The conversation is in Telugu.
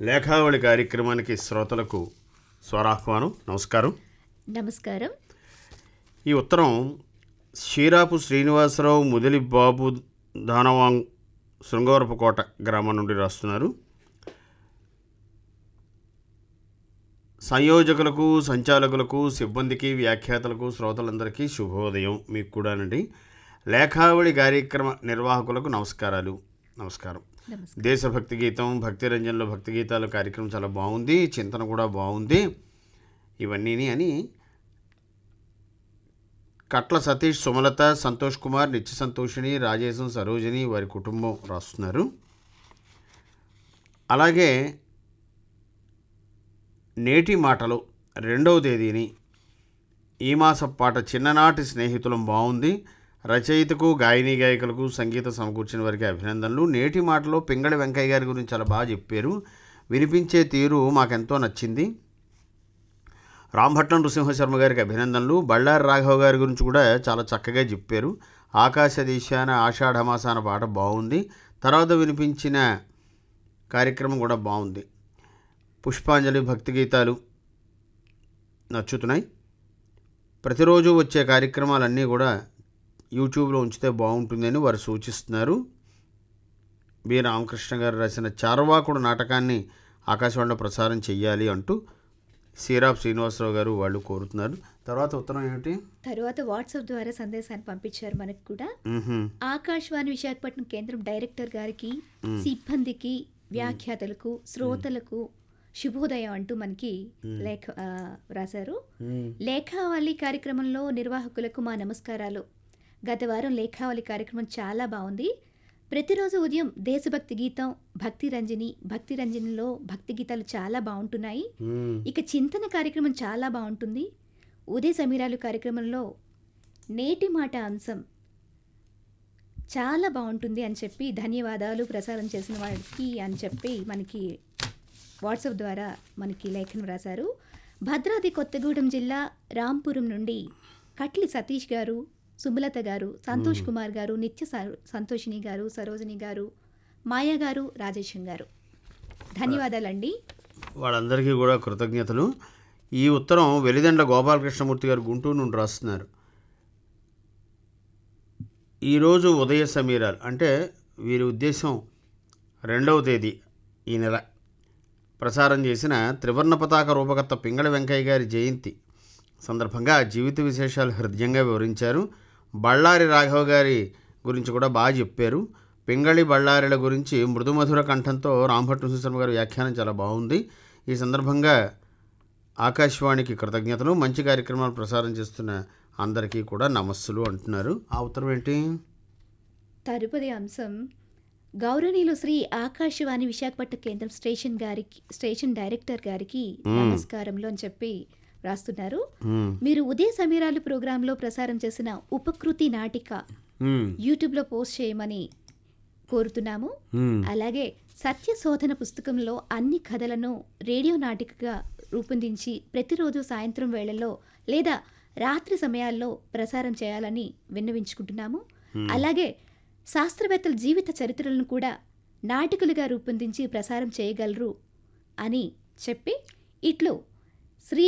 లేఖావళి కార్యక్రమానికి శ్రోతలకు స్వరాహ్వానం నమస్కారం నమస్కారం ఈ ఉత్తరం షీరాపు శ్రీనివాసరావు ముదిలి బాబు దానవాంగ్ శృంగవరపుకోట గ్రామం నుండి రాస్తున్నారు సంయోజకులకు సంచాలకులకు సిబ్బందికి వ్యాఖ్యాతలకు శ్రోతలందరికీ శుభోదయం మీకు కూడానండి లేఖావళి కార్యక్రమ నిర్వాహకులకు నమస్కారాలు నమస్కారం నమస్కారం దేశభక్తి గీతం భక్తి రంజన్లో భక్తి గీతాల కార్యక్రమం చాలా బాగుంది చింతన కూడా బాగుంది ఇవన్నీని అని కట్ల సతీష్ సుమలత సంతోష్ కుమార్ నిత్య సంతోషిని రాజేశం సరోజిని వారి కుటుంబం రాస్తున్నారు అలాగే నేటి మాటలు రెండవ తేదీని ఈ మాస పాట చిన్ననాటి స్నేహితులం బాగుంది రచయితకు గాయని గాయకులకు సంగీత సమకూర్చిన వారికి అభినందనలు నేటి మాటలో పింగళి వెంకయ్య గారి గురించి చాలా బాగా చెప్పారు వినిపించే తీరు మాకెంతో నచ్చింది రాంభట్నం నృసింహశర్మ గారికి అభినందనలు బళ్ళారి రాఘవ గారి గురించి కూడా చాలా చక్కగా చెప్పారు ఆకాశ దిశాన ఆషాఢమాసాన పాట బాగుంది తర్వాత వినిపించిన కార్యక్రమం కూడా బాగుంది పుష్పాంజలి భక్తి గీతాలు నచ్చుతున్నాయి ప్రతిరోజు వచ్చే కార్యక్రమాలన్నీ కూడా యూట్యూబ్లో ఉంచితే బాగుంటుందని వారు సూచిస్తున్నారు బి రామకృష్ణ గారు రాసిన చార్వాకుడు నాటకాన్ని ఆకాశవాణిలో ప్రసారం చెయ్యాలి అంటూ సీరాప్ శ్రీనివాసరావు గారు వాళ్ళు కోరుతున్నారు తర్వాత ఉత్తరం ఏమిటి తరువాత వాట్సాప్ ద్వారా సందేశాన్ని పంపించారు మనకు కూడా మ్మ్హ్మ్. ఆకాశవాణి విశాఖపట్నం కేంద్రం డైరెక్టర్ గారికి సిబ్బందికి వ్యాఖ్యాతలకు శ్రోతలకు శుభోదయం అంటూ మనకి లేఖ ఆ, రాశారు మ్మ్. లేఖావళి కార్యక్రమంలో నిర్వాహకులకు మా నమస్కారాలు గత వారం లేఖావళి కార్యక్రమం చాలా బాగుంది ప్రతిరోజు ఉదయం దేశభక్తి గీతం భక్తి రంజని భక్తి రంజనిలో భక్తి గీతాలు చాలా బాగుంటున్నాయి మ్మ్. ఇక చింతన కార్యక్రమం చాలా బాగుంటుంది ఉదయ సమీరాలు కార్యక్రమంలో నేటి మాట అంశం చాలా బాగుంటుంది అని చెప్పి ధన్యవాదాలు ప్రసారం చేసిన వారికి అని చెప్పి మనకి వాట్సాప్ ద్వారా మనకి లేఖను రాశారు భద్రాద్రి కొత్తగూడెం జిల్లా రాంపురం నుండి కట్లి సతీష్ గారు సుమలత గారు సంతోష్ కుమార్ గారు నిత్య స- సంతోషిని గారు సరోజిని గారు మాయా గారు రాజేశం గారు ధన్యవాదాలండి వాళ్ళందరికీ కూడా కృతజ్ఞతలు ఈ ఉత్తరం వెలిదండ్ల గోపాలకృష్ణమూర్తి గారు గుంటూరు నుండి రాస్తున్నారు ఈరోజు ఉదయ సమీరాలు అంటే వీరి ఉద్దేశం రెండవ తేదీ ఈ నెల ప్రసారం చేసిన త్రివర్ణ పతాక రూపకర్త పింగళ వెంకయ్య గారి జయంతి సందర్భంగా జీవిత విశేషాలు హృదయంగా వివరించారు బళ్ళారి రాఘవ గారి గురించి కూడా బాగా చెప్పారు పింగళి బళ్ళారిల గురించి మృదుమధుర కంఠంతో రాంభట్ నరసింహ గారి వ్యాఖ్యానం చాలా బాగుంది ఈ సందర్భంగా ఆకాశవాణికి కృతజ్ఞతలు మంచి కార్యక్రమాలు ప్రసారం చేస్తున్న అందరికీ కూడా నమస్సులు అంటున్నారు ఆ ఉత్తరం ఏంటి తదుపరి అంశం గౌరవనీయులు శ్రీ ఆకాశవాణి విశాఖపట్నం కేంద్రం స్టేషన్ గారికి స్టేషన్ డైరెక్టర్ గారికి నమస్కారంలో అని చెప్పి రాస్తున్నారు మ్మ్. మీరు ఉదయ సమీరాలు ప్రోగ్రాంలో ప్రసారం చేసిన ఉపకృతి నాటిక మ్మ్. యూట్యూబ్లో పోస్ట్ చేయమని కోరుతున్నాము మ్మ్. అలాగే సత్య శోధన పుస్తకంలో అన్ని కథలను రేడియో నాటికగా రూపొందించి ప్రతిరోజు సాయంత్రం వేళల్లో లేదా రాత్రి సమయాల్లో ప్రసారం చేయాలని విన్నవించుకుంటున్నాము అలాగే శాస్త్రవేత్తల జీవిత చరిత్రలను కూడా నాటికలుగా రూపొందించి ప్రసారం చేయగలరు అని చెప్పి ఇట్లు శ్రీ